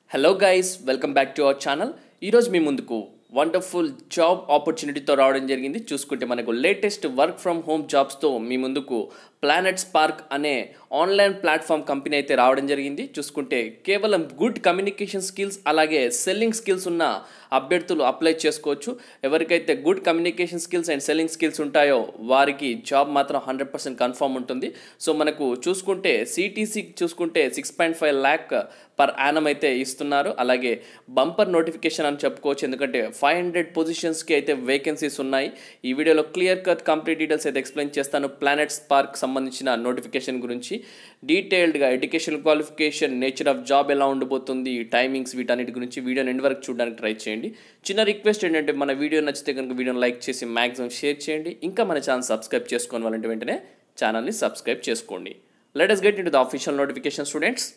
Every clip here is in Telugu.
hello guys welcome back to our channel ఈరోజు మీ ముందుకు వండర్ఫుల్ జాబ్ ఆపర్చునిటీతో రావడం జరిగింది చూసుకుంటే మనకు లేటెస్ట్ వర్క్ ఫ్రమ్ హోమ్ జాబ్స్తో మీ ముందుకు ప్లానెట్ స్పార్క్ అనే ఆన్లైన్ ప్లాట్ఫామ్ కంపెనీ అయితే రావడం జరిగింది చూసుకుంటే కేవలం గుడ్ కమ్యూనికేషన్ స్కిల్స్ అలాగే సెల్లింగ్ స్కిల్స్ ఉన్న అభ్యర్థులు అప్లై చేసుకోవచ్చు ఎవరికైతే good communication skills and selling skills ఉంటాయో వారికి జాబ్ మాత్రం హండ్రెడ్ పర్సెంట్ కన్ఫర్మ్ ఉంటుంది సో మనకు చూసుకుంటే సిటీసీ చూసుకుంటే six point five lakh per annum అయితే ఇస్తున్నారు అలాగే బంపర్ నోటిఫికేషన్ అని చెప్పుకోవచ్చు ఎందుకంటే ఫైవ్ హండ్రెడ్ పొజిషన్స్కి అయితే వేకెన్సీస్ ఉన్నాయి ఈ వీడియోలో క్లియర్ కట్ కంప్లీట్ డీటెయిల్స్ అయితే ఎక్స్ప్లెయిన్ చేస్తాను ప్లానెట్ స్పార్క్ సంబంధించిన నోటిఫికేషన్ గురించి డీటెయిల్డ్గా education qualification nature of job ఎలా ఉండబోతుంది టైమింగ్స్ వీటన్నిటి గురించి వీడియో ఎండ్ వరకు చూడడానికి ట్రై చేయండి చిన్న రిక్వెస్ట్ ఏంటంటే మన వీడియో నచ్చితే కనుక వీడియోని లైక్ చేసి మ్యాక్సిమం షేర్ చేయండి ఇంకా మన ఛానల్ సబ్స్క్రైబ్ చేసుకోని వాళ్ళంటే వెంటనే ఛానల్ని సబ్స్క్రైబ్ చేసుకోండి let us get in the official notification students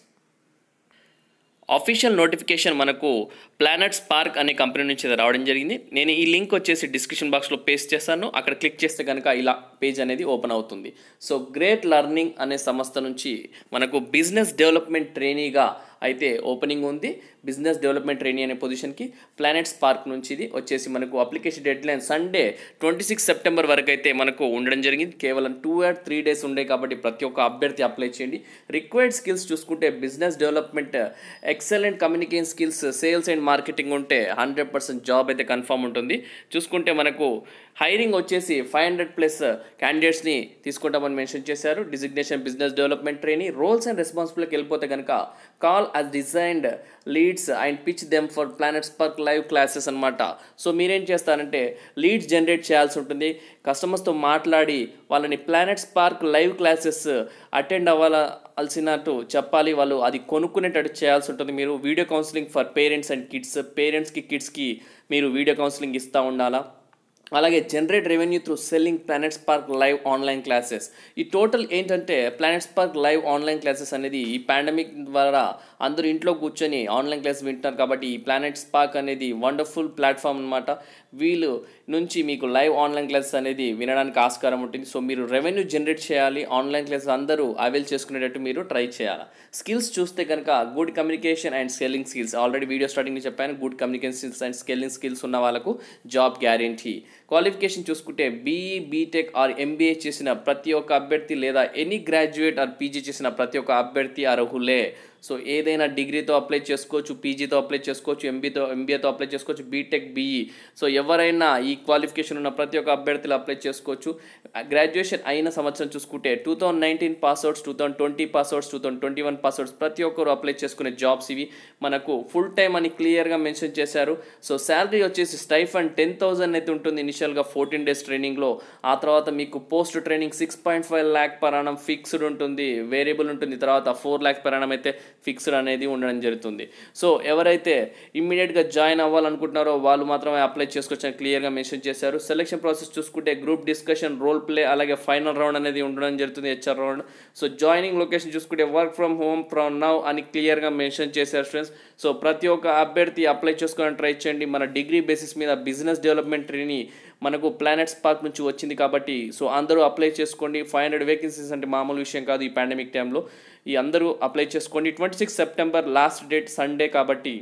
official notification మనకు ప్లానెట్ స్పార్క్ అనే కంపెనీ నుంచి ఇది రావడం జరిగింది నేను ఈ లింక్ వచ్చేసి డిస్క్రిప్షన్ బాక్స్లో పేస్ట్ చేస్తాను అక్కడ క్లిక్ చేస్తే కనుక ఇలా పేజ్ అనేది ఓపెన్ అవుతుంది సో గ్రేట్ లెర్నింగ్ అనే సంస్థ నుంచి మనకు బిజినెస్ డెవలప్మెంట్ ట్రైనీగా అయితే ఓపెనింగ్ ఉంది బిజినెస్ డెవలప్మెంట్ ట్రైనీ అనే పొజిషన్కి ప్లానెట్ స్పార్క్ నుంచి ఇది వచ్చేసి మనకు application deadline Sunday twenty six September వరకు అయితే మనకు ఉండడం జరిగింది కేవలం టూ ఆర్ త్రీ డేస్ ఉండే కాబట్టి ప్రతి ఒక్క అభ్యర్థి అప్లై చేయండి రిక్వైర్డ్ స్కిల్స్ చూసుకుంటే business development excellent communication skills sales and marketing ఉంటే హండ్రెడ్ పర్సెంట్ జాబ్ అయితే కన్ఫర్మ్ ఉంటుంది చూసుకుంటే మనకు హైరింగ్ వచ్చేసి ఫైవ్ హండ్రెడ్ ప్లస్ క్యాండిడేట్స్ని తీసుకుంటామని మెన్షన్ చేశారు designation business development trainee roles and రెస్పాన్సిబిలిటీకి వెళ్ళిపోతే కనుక call us designed leads and pitch them for Planet Spark live classes అనమాట సో మీరేం చేస్తారంటే లీడ్స్ జనరేట్ చేయాల్సి ఉంటుంది కస్టమర్స్తో మాట్లాడి వాళ్ళని Planet Spark live classes attend అవ్వాల్సినట్టు చెప్పాలి వాళ్ళు అది కొనుక్కునేటట్టు చేయాల్సి ఉంటుంది మీరు video counselling for parents and kids పేరెంట్స్కి కిడ్స్కి మీరు వీడియో కౌన్సిలింగ్ ఇస్తూ ఉండాలా అలాగే generate revenue through selling Planet Spark live online classes ఈ టోటల్ ఏంటంటే Planet Spark live online classes అనేది ఈ పాండమిక్ ద్వారా అందరూ ఇంట్లో కూర్చొని ఆన్లైన్ క్లాస్ వింటున్నారు కాబట్టి ఈ ప్లానెట్ స్పార్క్ అనేది వండర్ఫుల్ ప్లాట్ఫామ్ అనమాట వీళ్ళు నుంచి మీకు లైవ్ ఆన్లైన్ క్లాసెస్ అనేది వినడానికి ఆస్కారం ఉంటుంది సో మీరు రెవెన్యూ జనరేట్ చేయాలి ఆన్లైన్ క్లాసెస్ అందరూ అవైల్ చేసుకునేటట్టు మీరు ట్రై చేయాలి స్కిల్స్ చూస్తే కనుక good communication and selling skills already video starting చెప్పాను good communication skills and selling skills ఉన్న వాళ్ళకు జాబ్ గ్యారంటీ క్వాలిఫికేషన్ చూసుకుంటే బీఈ బీటెక్ ఆర్ ఎంబీఏ చేసిన ప్రతి ఒక్క అభ్యర్థి లేదా ఎనీ గ్రాడ్యుయేట్ ఆర్ పీజీ చేసిన ప్రతి ఒక్క అభ్యర్థి అర్హులే సో ఏదైనా డిగ్రీతో అప్లై చేసుకోవచ్చు పీజీతో అప్లై చేసుకోవచ్చు ఎంబీతో ఎంబీఏతో అప్లై చేసుకోవచ్చు బీటెక్ బీఈ సో ఎవరైనా ఈ క్వాలిఫికేషన్ ఉన్న ప్రతి ఒక్క అభ్యర్థులు అప్లై చేసుకోవచ్చు గ్రాడ్యుయేషన్ అయిన సంవత్సరం చూసుకుంటే two thousand nineteen pass outs two thousand twenty pass outs two thousand twenty one pass outs ప్రతి ఒక్కరు అప్లై చేసుకునే జాబ్స్ ఇవి మనకు ఫుల్ టైం అని క్లియర్గా మెన్షన్ చేశారు సో శాలరీ వచ్చేసి స్టైఫండ్ టెన్ థౌసండ్ అయితే ఉంటుంది ఇనిషియల్గా ఫోర్టీన్ డేస్ ట్రైనింగ్లో ఆ తర్వాత మీకు post training six point five lakh per annum fixed ఉంటుంది వేరియబుల్ ఉంటుంది తర్వాత ఫోర్ ల్యాక్ పర్ అనం అయితే ఫిక్స్డ్ అనేది ఉండడం జరుగుతుంది సో ఎవరైతే ఇమ్మీడియట్గా జాయిన్ అవ్వాలనుకుంటున్నారో వాళ్ళు మాత్రమే అప్లై చేసుకోవచ్చని క్లియర్గా మెన్షన్ చేశారు సెలక్షన్ ప్రాసెస్ చూసుకుంటే గ్రూప్ డిస్కషన్ రోల్ ప్లే అలాగే ఫైనల్ రౌండ్ అనేది ఉండడం జరుగుతుంది HR round so joining location చూసుకుంటే work from home from now అని క్లియర్గా మెన్షన్ చేశారు ఫ్రెండ్స్ సో ప్రతి ఒక్క అభ్యర్థి అప్లై చేసుకోవడానికి ట్రై చేయండి మన డిగ్రీ బేసిస్ మీద బిజినెస్ డెవలప్మెంట్ ట్రైనీ మనకు ప్లానెట్ స్పార్క్ నుంచి వచ్చింది కాబట్టి సో అందరూ అప్లై చేసుకోండి ఫైవ్ హండ్రెడ్ వేకెన్సీస్ అంటే మామూలు విషయం కాదు ఈ పాండమిక్ టైంలో ఈ అందరూ అప్లై చేసుకోండి twenty six September last date Sunday కాబట్టి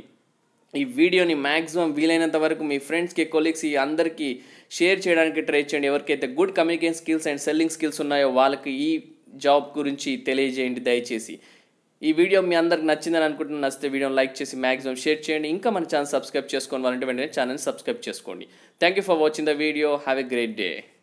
ఈ వీడియోని మ్యాక్సిమం వీలైనంత వరకు మీ ఫ్రెండ్స్కి కొలీగ్స్ ఈ అందరికీ షేర్ చేయడానికి ట్రై చేయండి ఎవరికైతే good communication skills and selling skills ఉన్నాయో వాళ్ళకి ఈ జాబ్ గురించి తెలియజేయండి దయచేసి ఈ వీడియో మీ అందరికి నచ్చిందని అనుకుంటున్న నచ్చితే వీడియోని లైక్ చేసి మ్యాక్సిమం షేర్ చేయండి ఇంకా మన ఛానల్ సబ్స్క్రైబ్ చేసుకోవాలి వాళ్ళంటే వెంటనే ఛానల్ సబ్స్క్రైబ్ చేసుకోండి thank you for watching the video have a great day